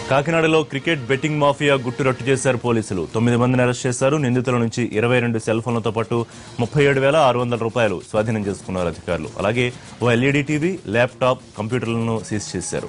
కాకినాడలో cricket betting mafia గుట్టు రట్టు చేశారు పోలీసులు తొమ్మిది మందిని అరెస్ట్ చేశారు నిందితుల నుంచి ఇరవై రెండు సెల్ ఫోన్లతో పాటు ముప్పై ఏడు వేల ఆరు వందల రూపాయలు స్వాధీనం చేసుకున్నారు అధికారులు అలాగే ఓ ఎల్ఈడీ టీవీ ల్యాప్టాప్ కంప్యూటర్లను సీజ్ చేశారు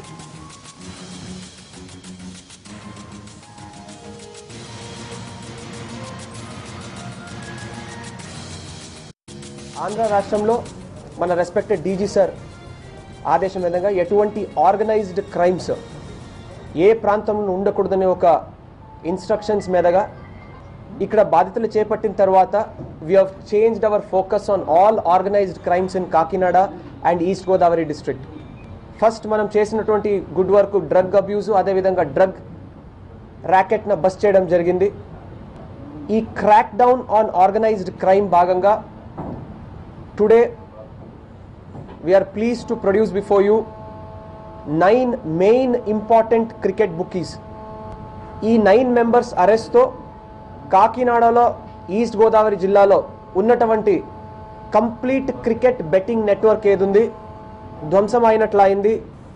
ఆంధ్ర రాష్ట్రంలో మన రెస్పెక్టెడ్ డీజీ సార్ ఆదేశం విధంగా ఎటువంటి ఆర్గనైజ్డ్ క్రైమ్స్ ఏ ప్రాంతంలో ఉండకూడదనే ఒక ఇన్స్ట్రక్షన్స్ మీదగా ఇక్కడ బాధితులు చేపట్టిన తర్వాత we have changed our focus on all organised crimes in Kakinada and East Godavari district first మనం చేసినటువంటి గుడ్ వర్క్ డ్రగ్ అబ్యూస్ అదేవిధంగా డ్రగ్ ర్యాకెట్ను బస్ చేయడం జరిగింది ఈ crackdown on organised crime భాగంగా today we are please to produce before you nine main important cricket bookies ఈ nine members అరెస్ట్తో కాకినాడలో ఈస్ట్ గోదావరి జిల్లాలో ఉన్నటువంటి కంప్లీట్ క్రికెట్ బెట్టింగ్ నెట్వర్క్ ఏదుంది ధ్వంసం అయినట్లయింది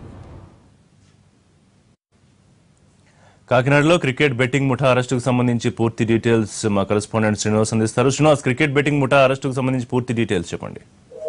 కాకినాడలో క్రికెట్ బెట్టింగ్ ముఠా అరెస్టుకు సంబంధించి పూర్తి డీటెయిల్స్ మా కరెస్పాండెంట్ శ్రీనివాస్ అందిస్తారు శ్రీనివాస్ క్రికెట్ బెట్టింగ్ ముఠా అరెస్టుకు సంబంధించి పూర్తి డీటెయిల్స్ చెప్పండి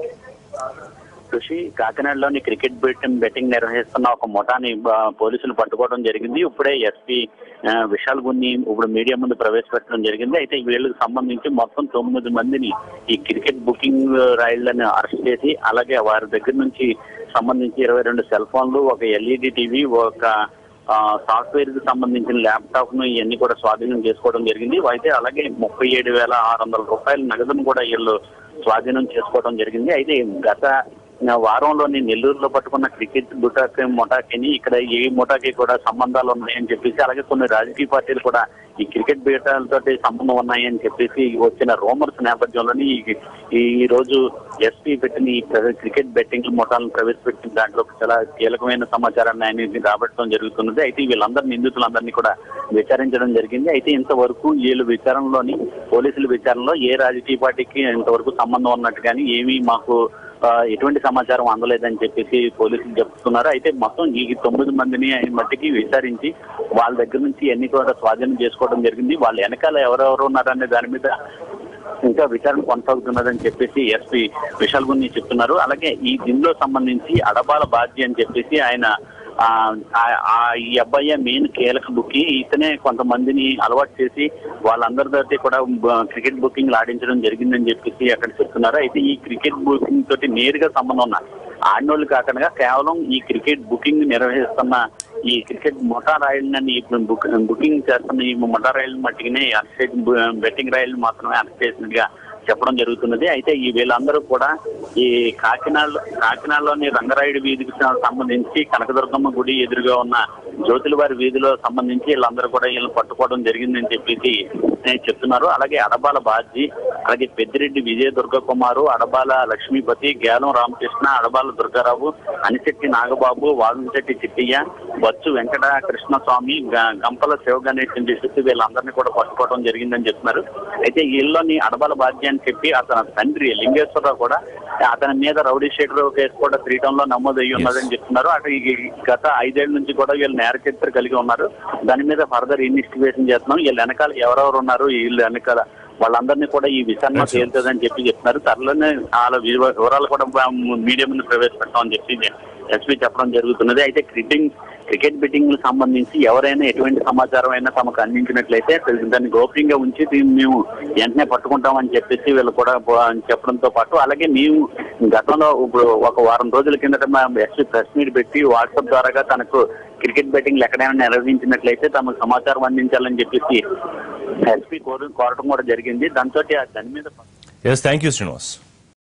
కృషి కాకినాడలోని క్రికెట్ బెట్టింగ్ బెట్టింగ్ నిర్వహిస్తున్న ఒక ముఠాని ఆ, పోలీసులు పట్టుకోవడం జరిగింది ఇప్పుడే ఎస్పీ ఆ, విశాల్ గున్ని ఇప్పుడు మీడియా ముందు ప్రవేశపెట్టడం జరిగింది అయితే వీళ్ళకి సంబంధించి మొత్తం తొమ్మిది మందిని ఈ క్రికెట్ బుకింగ్ రైళ్లను అరెస్ట్ చేసి అలాగే వారి దగ్గర నుంచి సంబంధించి ఇరవై రెండు సెల్ ఫోన్లు ఒక ఎల్ఈడి టీవీ ఒక సాఫ్ట్వేర్ కి సంబంధించిన ల్యాప్టాప్ ను ఇవన్నీ కూడా స్వాధీనం చేసుకోవడం జరిగింది అయితే అలాగే ముప్పై ఏడు వేల ఆరు వందల రూపాయల నగదును కూడా వీళ్ళు స్వాధీనం చేసుకోవడం జరిగింది అయితే గత వారంలోని నెల్లూరులో పట్టుకున్న క్రికెట్ బుటాకి ముఠాకిని ఇక్కడ ఈ ముఠాకి కూడా సంబంధాలు ఉన్నాయని చెప్పేసి అలాగే కొన్ని రాజకీయ పార్టీలు కూడా ఈ క్రికెట్ బీటాలతో సంబంధం ఉన్నాయని చెప్పేసి వచ్చిన రూమర్స్ నేపథ్యంలోని ఈ- ఈ రోజు ఎస్పీ పెట్టిన ఈ ప్ర- క్రికెట్ బెట్టింగ్ ముఠాలను ప్రవేశపెట్టిన దాంట్లో చాలా కీలకమైన సమాచారాన్ని ఆయన రాబట్టడం జరుగుతున్నది అయితే వీళ్ళందరి నిందితులందరినీ కూడా విచారించడం జరిగింది అయితే ఇంతవరకు వీళ్ళు విచారణలోని పోలీసుల విచారణలో ఏ రాజకీయ పార్టీకి ఇంతవరకు సంబంధం ఉన్నట్టు కానీ ఏమీ మాకు ఆ, ఎటువంటి సమాచారం అందలేదని చెప్పేసి పోలీసులు చెప్తున్నారు అయితే మొత్తం ఈ తొమ్మిది మందిని ఆయన మట్టికి విచారించి వాళ్ళ దగ్గర నుంచి ఎన్ని కూడా స్వాధీనం చేసుకోవడం జరిగింది వాళ్ళ వెనకాల ఎవరెవరు ఉన్నారనే దాని మీద ఇంకా విచారణ కొనసాగుతున్నదని చెప్పేసి ఎస్పీ విశాల్ గున్ని చెప్తున్నారు అలాగే ఈ దీనిలో సంబంధించి అడబాల బాధ్య అని చెప్పేసి ఆయన ఆ, ఆ- ఆ ఈ అబ్బాయి మెయిన్ కీలక బుక్కి ఇతనే కొంతమందిని అలవాటు చేసి వాళ్ళందరితో కూడా బ- క్రికెట్ బుకింగ్ ఆడించడం జరిగిందని చెప్పేసి అక్కడ చెప్తున్నారు అయితే ఈ క్రికెట్ బుకింగ్ తోటి నేరుగా సంబంధం ఉన్న ఆడినోళ్ళు కాకుండా కేవలం ఈ క్రికెట్ బుకింగ్ నిర్వహిస్తున్న ఈ క్రికెట్ మొటా రాయలని బుక్ బుకింగ్ చేస్తున్న ఈ మొటా రైలు మట్టికినే అరెస్ట్ బెట్టింగ్ రైలు మాత్రమే అరెస్ట్ చేసినట్టుగా చెప్పడం జరుగుతున్నది అయితే ఈ వీళ్ళందరూ కూడా ఈ కాకినాడ కాకినాడలోని రంగరాయుడు వీధికి సంబంధించి కనకదుర్గమ్మ గుడి ఎదురుగా ఉన్న జ్యోతులవారి వీధిలో సంబంధించి వీళ్ళందరూ కూడా వీళ్ళని పట్టుకోవడం జరిగిందని చెప్పేసి ఏ, చెప్తున్నారు అలాగే అడబాల బాజీ అలాగే పెద్దిరెడ్డి విజయ దుర్గ కుమారు అడబాల లక్ష్మీపతి గేలం రామకృష్ణ అడబాల దుర్గారావు అనిశెట్టి నాగబాబు వాగుశెట్టి చిట్టయ్య బచ్చు వెంకట కృష్ణస్వామి గ- గంపల శివ గణేష్ అని చెప్పేసి వీళ్ళందరినీ కూడా పట్టుకోవడం జరిగిందని చెప్తున్నారు అయితే వీళ్ళని అడబాల బాధ్య అని చెప్పి అతని తండ్రి లింగేశ్వరరావు కూడా అతని మీద రౌడీ షీటర్ కేసు కూడా శ్రీటంలో నమోదు అయ్యి ఉన్నదని చెప్తున్నారు అటు ఈ గత ఐదేళ్ల నుంచి కూడా వీళ్ళు నేర చరిత్ర కలిగి ఉన్నారు దాని మీద ఫర్దర్ ఇన్వెస్టిగేషన్ చేస్తున్నాం వీళ్ళ వెనకాల ఎవరెవరు ఉన్నారు వీళ్ళు వెనకాల వాళ్ళందరినీ కూడా ఈ విచారణ తేలుతుందని చెప్పి చెప్తున్నారు త్వరలోనే వాళ్ళ వివ- వివరాలు కూడా మీడియా ముందు ప్రవేశపెడతామని చెప్పి ఎస్పీ చెప్పడం జరుగుతున్నది అయితే క్రికెట్ క్రికెట్ బెట్టింగ్ సంబంధించి ఎవరైనా ఎటువంటి సమాచారం అయినా తమకు అందించినట్లయితే దాన్ని గోప్యంగా ఉంచి దీన్ని మేము వెంటనే పట్టుకుంటామని చెప్పేసి వీళ్ళు కూడా ప- చెప్పడంతో పాటు అలాగే మేము గతంలో ఇప్పుడు ఒక వారం రోజుల కిందట మా ఎస్పీ ప్రెస్ మీట్ పెట్టి వాట్సాప్ ద్వారాగా తనకు క్రికెట్ బెట్టింగ్ ఎక్కడైనా నిర్వహించినట్లయితే తమకు సమాచారం అందించాలని చెప్పేసి ఎస్పీ కోర కోరటం కూడా జరిగింది దాంతో దాని మీద ఎస్ థ్యాంక్ యూ శ్రీనివాస్